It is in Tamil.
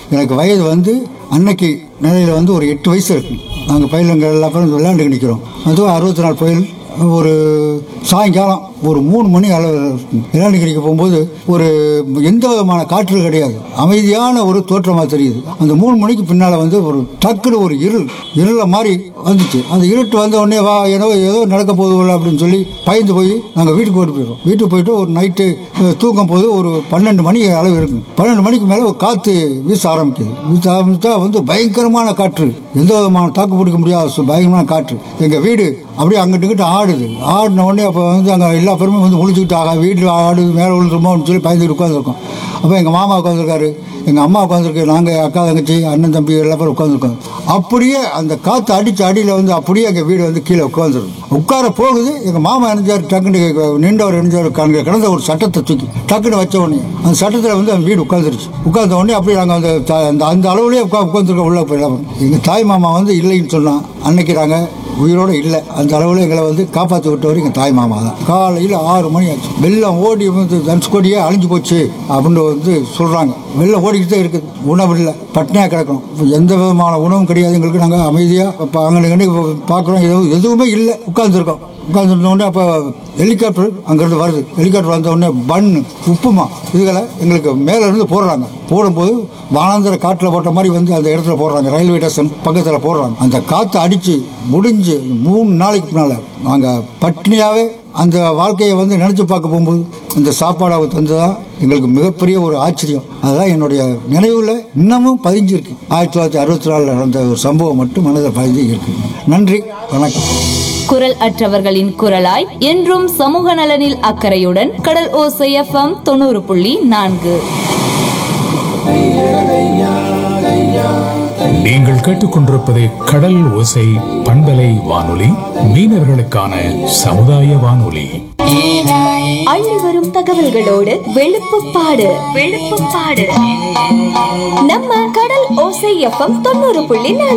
எனக்கு வயது வந்து அன்னைக்கு நிலையில் வந்து ஒரு எட்டு வயசு இருக்கு நாங்கள் பயிலங்கள் எல்லா பேரும் விளையாண்டுக்கு நிற்கிறோம் அதுவும் அறுபத்தி நாலு புயல் ஒரு சாயங்காலம் ஒரு மூணு மணி அளவு விளையாண்டு கிடைக்க போகும்போது ஒரு எந்த விதமான காற்று கிடையாது அமைதியான ஒரு தோற்றமாக தெரியுது அந்த மூணு மணிக்கு பின்னால் வந்து ஒரு டக்குன்னு ஒரு இருள் இருள மாதிரி வந்துச்சு அந்த இருட்டு வந்த உடனே வா ஏதோ ஏதோ நடக்க போகுது அப்படின்னு சொல்லி பயந்து போய் நாங்கள் வீட்டுக்கு ஓடி போயிடுவோம் வீட்டுக்கு போயிட்டு ஒரு நைட்டு தூங்கும் போது ஒரு பன்னெண்டு மணி அளவு இருக்கும் பன்னெண்டு மணிக்கு மேலே ஒரு காற்று வீச ஆரம்பிக்குது வீச ஆரம்பித்தா வந்து பயங்கரமான காற்று எந்த விதமான தாக்கு பிடிக்க முடியாத சு- பயங்கரமான காற்று எங்கள் வீடு அப்படியே அங்கிட்டு இங்கிட்டு ஆடுது ஆடின உடனே அப்போ வந்து அங்கே எல்லா பேருமே வந்து ஒழிச்சுக்கிட்டு ஆகா வீட்டில் ஆடுது மேலே விழுந்துருமோன்னு சொல்லி பயந்துட்டு உட்காந்துருக்கோம் அப்போ எங்கள் மாமா உட்காந்துருக்காரு எங்கள் அம்மா உட்காந்துருக்கு நாங்கள் அக்கா தங்கச்சி அண்ணன் தம்பி எல்லா பேரும் உட்காந்துருக்கோம் அப்படியே அந்த காற்று அடித்து அடியில் வந்து அப்படியே எங்கள் வீடு வந்து கீழே உட்காந்துருக்கும் உட்கார போகுது எங்கள் மாமா இணைஞ்சார் டக்குன்னு நின்றவர் இணைஞ்சார் அங்கே கிடந்த ஒரு சட்டத்தை தூக்கி டக்குன்னு வச்ச உடனே அந்த சட்டத்தில் வந்து அந்த வீடு உட்காந்துருச்சு உட்கார்ந்த உடனே அப்படியே நாங்கள் அந்த த- அந்த அந்த அளவுலேயே உட்கா உட்காந்துருக்கோம் உள்ள போயிடலாம் எங்கள் தாய் மாமா வந்து இல்லைன்னு சொன்னான் அன்னைக்கு நாங்கள் உயிரோடு இல்லை அந்த அளவில் எங்களை வந்து காப்பாற்றி விட்டவர் எங்கள் தாய் மாமா தான் காலையில் ஆறு மணி ஆச்சு வெள்ளம் ஓடி வந்து தனுஷ்கோடியே அழிஞ்சு போச்சு அப்படின்னு வந்து சொல்கிறாங்க வெள்ளம் ஓடிக்கிட்டு தான் இருக்குது உணவு இல்லை பட்னியாக கிடக்கணும் இப்ப எந்த விதமான உணவும் கிடையாது எங்களுக்கு நாங்கள் அமைதியாக இப்போ அங்கே பார்க்குறோம் எதுவும் எதுவுமே இல்லை உட்காந்துருக்கோம் உட்காந்துருந்த உடனே அப்போ ஹெலிகாப்டர் அங்கேருந்து வருது ஹெலிகாப்டர் வந்த உடனே பன் உப்புமா இதுகளை எங்களுக்கு மேலே இருந்து போடுறாங்க போடும்போது வானாந்திர காட்டில் போட்ட மாதிரி வந்து அந்த இடத்துல போடுறாங்க ரயில்வே ஸ்டேஷன் பக்கத்தில் போடுறாங்க அந்த காற்று அடித்து முடிஞ்சு மூணு நாளைக்கு பின்னால் நாங்கள் பட்னியாகவே அந்த வாழ்க்கையை வந்து நினச்சி பார்க்க போகும்போது அந்த சாப்பாடு அவர் தந்ததான் எங்களுக்கு மிகப்பெரிய ஒரு ஆச்சரியம் அதுதான் என்னுடைய நினைவில் இன்னமும் பதிஞ்சிருக்கு ஆயிரத்தி தொள்ளாயிரத்தி அறுபத்தி நாலில் நடந்த ஒரு சம்பவம் மட்டும் மனதில் பதிஞ்சு இருக்கு நன்றி வணக்கம் குரல் அற்றவர்களின் குரலாய் என்றும் சமூக நலனில் அக்கறையுடன் கடல் ஓசை எஃப்எம் தொண்ணூறு புள்ளி நான்கு நீங்கள் கேட்டுக்கொண்டிருப்பது கடல் ஓசை பண்பலை வானொலி மீனவர்களுக்கான சமுதாய வானொலி அள்ளி வரும் தகவல்களோடு வெளுப்புப்பாடு வெளுப்புப்பாடு நம்ம கடல் ஓசை எஃப்எம் தொண்ணூறு புள்ளி நான்கு